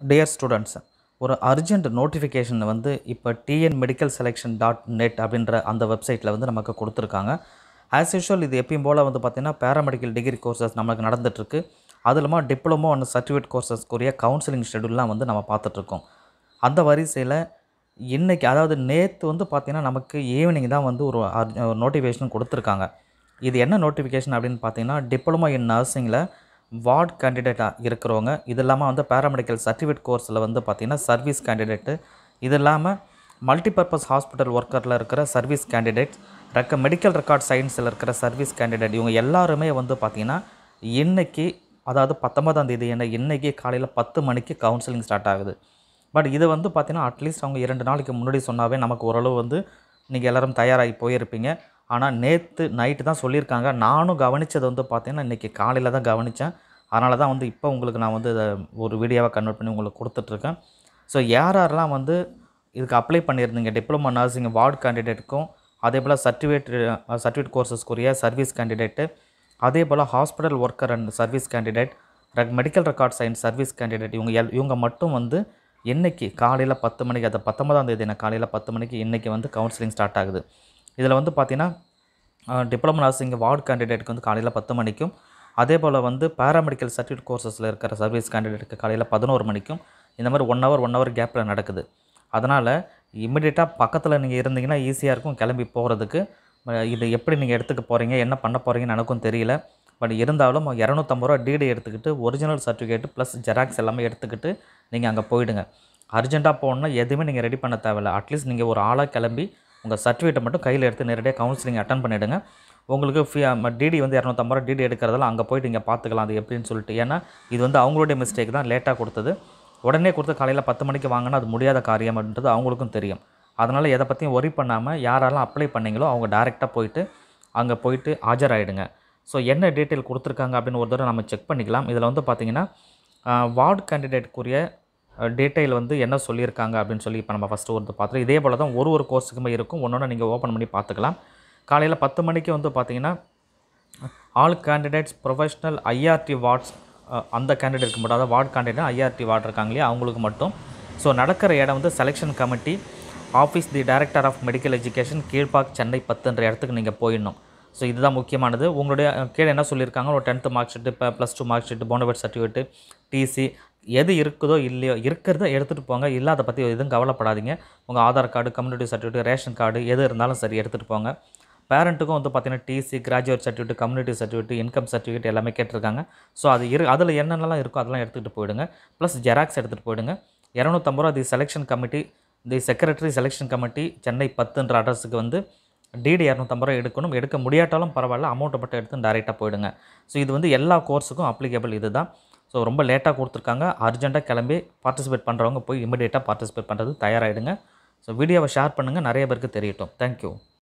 dear students ஒரு urgent notification வந்து இப்போ TN medical selection dot net அப்படின்ற அந்த வெப்சைட்டில் வந்து நமக்கு கொடுத்துருக்காங்க ஆஸ் யூஷுவல் இது எப்பயும் போல் வந்து பார்த்திங்கன்னா பேராமெடிக்கல் டிகிரி கோர்சஸ் நமக்கு நடந்துகிட்ருக்கு அது இல்லாமல் டிப்ளமோ அண்ட் சர்டிஃபிகேட் கோர்சஸ்க்குரிய கவுன்சிலிங் ஷெடியூல்லாம் வந்து நம்ம பார்த்துட்ருக்கோம் அந்த வரிசையில் இன்றைக்கி அதாவது நேற்று வந்து பார்த்திங்கன்னா நமக்கு ஈவினிங் தான் வந்து ஒரு நோட்டிஃபிகேஷன் கொடுத்துருக்காங்க இது என்ன நோட்டிஃபிகேஷன் அப்படின்னு பார்த்தீங்கன்னா டிப்ளமோ இன் நர்சிங்கில் வார்ட் கேண்டிடேட்டாக இருக்கிறவங்க இது இல்லாமல் வந்து பேராமெடிக்கல் சர்டிஃபிகேட் கோர்ஸில் வந்து பார்த்திங்கன்னா சர்வீஸ் கேண்டிடேட்டு இது இல்லாமல் மல்டிபர்பஸ் ஹாஸ்பிட்டல் ஒர்க்கரில் இருக்கிற சர்வீஸ் கேண்டிடேட் ரெக்க மெடிக்கல் ரெக்கார்ட் சயின்ஸில் இருக்கிற சர்வீஸ் கேண்டிடேட் இவங்க எல்லாருமே வந்து பார்த்திங்கன்னா இன்றைக்கி அதாவது பத்தொன்பதாம் தேதி என்ன இன்றைக்கி காலையில் பத்து மணிக்கு கவுன்சிலிங் ஸ்டார்ட் ஆகுது பட் இது வந்து பார்த்திங்கன்னா அட்லீஸ்ட் அவங்க இரண்டு நாளைக்கு முன்னாடி சொன்னாவே நமக்கு ஓரளவு வந்து நீங்கள் எல்லோரும் தயாராகி போயிருப்பீங்க ஆனால் நேற்று நைட்டு தான் சொல்லியிருக்காங்க நானும் கவனித்தது வந்து பார்த்திங்கன்னா இன்றைக்கி காலையில் தான் கவனித்தேன் அதனால தான் வந்து இப்போ உங்களுக்கு நான் வந்து இதை ஒரு வீடியோவாக கன்வெர்ட் பண்ணி உங்களுக்கு கொடுத்துட்ருக்கேன் ஸோ யார் யாரெல்லாம் வந்து இதுக்கு அப்ளை பண்ணியிருந்தீங்க டிப்ளமோ நர்சிங் வார்டு கேண்டிடேட்டுக்கும் அதே போல் சர்டிஃபிகேட் சர்டிஃபிகேட் கோர்சஸ்க்குரிய சர்வீஸ் கேண்டிடேட்டு அதே போல் hospital worker and service candidate ரெக் medical record science service candidate இவங்க எல் இவங்க மட்டும் வந்து இன்றைக்கி காலையில் பத்து மணிக்கு அது பத்தொன்பதாம் தேதி காலையில் பத்து மணிக்கு இன்றைக்கி வந்து கவுன்சிலிங் ஸ்டார்ட் ஆகுது இதில் வந்து பார்த்திங்கன்னா டிப்ளமோ நர்சிங் வார்டு கேண்டிடேட்டுக்கு வந்து காலையில் பத்து மணிக்கும் அதே போல் வந்து பேராமெடிக்கல் சர்டிஃபிகேட் கோர்சஸில் இருக்கிற சர்வீஸ் கேண்டிடேட்டுக்கு காலையில் பதினோரு மணிக்கும் இந்த மாதிரி ஒன் ஹவர் ஒன் ஹவர் கேப்பில் நடக்குது அதனால் இம்மிடியட்டாக பக்கத்தில் நீங்கள் இருந்தீங்கன்னா ஈஸியாக இருக்கும் கிளம்பி போகிறதுக்கு இது எப்படி நீங்கள் எடுத்துக்க போகிறீங்க என்ன பண்ண போகிறீங்கன்னு எனக்கும் தெரியல பட் இருந்தாலும் இரநூத்தம்பது ரூபா டிடி எடுத்துக்கிட்டு ஒரிஜினல் சர்டிஃபிகேட் ப்ளஸ் ஜெராக்ஸ் எல்லாமே எடுத்துக்கிட்டு நீங்கள் அங்கே போயிடுங்க அர்ஜென்ட்டாக போகணுன்னா எதுவுமே நீங்கள் ரெடி பண்ண தேவையில்ல அட்லீஸ்ட் நீங்கள் ஒரு ஆளாக கிளம்பி உங்கள் சர்டிஃபிகேட்டை மட்டும் கையில் எடுத்து நேரடியாக கவுன்சிலிங் அட்டன் பண்ணிவிடுங்க உங்களுக்கு ஃப்ரீ டிடி வந்து இரநூத்தம்பது ரூபா டிடி எடுக்கிறதெல்லாம் அங்கே போயிட்டு இங்கே பார்த்துக்கலாம் அது எப்படின்னு சொல்லிட்டு ஏன்னா இது வந்து அவங்களுடைய மிஸ்டேக் தான் லேட்டாக கொடுத்தது உடனே கொடுத்து காலையில் பத்து மணிக்கு வாங்கினா அது முடியாத காரியம் அப்படின்றது அவங்களுக்கும் தெரியும் அதனால் எதை பற்றியும் ஒரி பண்ணாமல் யாரெல்லாம் அப்ளை பண்ணீங்களோ அவங்க டேரெக்டாக போயிட்டு அங்கே போயிட்டு ஆஜராகிடுங்க ஸோ என்ன டீட்டெயில் கொடுத்துருக்காங்க அப்படின்னு ஒரு தடவை நம்ம செக் பண்ணிக்கலாம் இதில் வந்து பார்த்திங்கன்னா வார்டு கேண்டிடேட்டுக்குரிய டீட்டெயில் வந்து என்ன சொல்லியிருக்காங்க அப்படின்னு சொல்லி இப்போ நம்ம ஃபஸ்ட்டு ஒரு பார்த்துட்டு இதே போல் தான் ஒரு ஒரு கோர்ஸுக்குமே இருக்கும் ஒன்று ஒன்று நீங்கள் ஓப்பன் பண்ணி பார்த்துக்கலாம் காலையில் பத்து மணிக்கு வந்து பார்த்திங்கன்னா all candidates professional IRT wards அந்த கேண்டிடேட்க்கு மட்டும் அதாவது வார்டு கேண்டிடேட் ஐஆர்டி வார்டு இருக்காங்க இல்லையா அவங்களுக்கு மட்டும் ஸோ நடக்கிற இடம் வந்து selection committee office the director of medical education Kilpauk Chennai பத்துன்ற இடத்துக்கு நீங்கள் போயிடணும் ஸோ இதுதான் முக்கியமானது உங்களுடைய கீழே என்ன சொல்லியிருக்காங்க ஒரு டென்த்து மார்க் ஷீட்டு இப்போ plus two mark sheet bonafide certificate TC எது இருக்குதோ இல்லையோ இருக்கிறத எடுத்துகிட்டு போங்க இல்லாத பற்றி எதுவும் கவலைப்படாதீங்க உங்கள் Aadhaar card community certificate ration card எது இருந்தாலும் சரி எடுத்துகிட்டு போங்க பேரண்ட்டுக்கும் வந்து பார்த்திங்கன்னா TC graduate certificate community certificate income certificate எல்லாமே கேட்டிருக்காங்க ஸோ அது இரு அதில் என்னென்னலாம் இருக்கோ அதெல்லாம் எடுத்துகிட்டு போயிடுங்க ப்ளஸ் ஜெராக்ஸ் எடுத்துகிட்டு போயிடுங்க இரநூத்தம்பது ரூபா the selection committee the secretary selection committee Chennai பத்துன்ற அட்ரஸுக்கு வந்து டிடி இரநூத்தம்பது ரூபா எடுக்கணும் எடுக்க முடியாட்டாலும் பரவாயில்ல அமௌண்ட்டை மட்டும் எடுத்து டேரெக்டாக போயிடுங்க ஸோ இது வந்து எல்லா கோர்ஸுக்கும் அப்ளிகேபிள் இது தான் ஸோ ரொம்ப லேட்டாக கொடுத்துருக்காங்க அர்ஜென்ட்டாக கிளம்பி பார்ட்டிசிபேட் பண்ணுறவங்க போய் இமிடியேட்டாக பார்ட்டிசிபேட் பண்ணுறது தயாராகிடுங்க ஸோ வீடியோவை ஷேர் பண்ணுங்கள் நிறைய பேருக்கு தெரியட்டும் தேங்க்யூ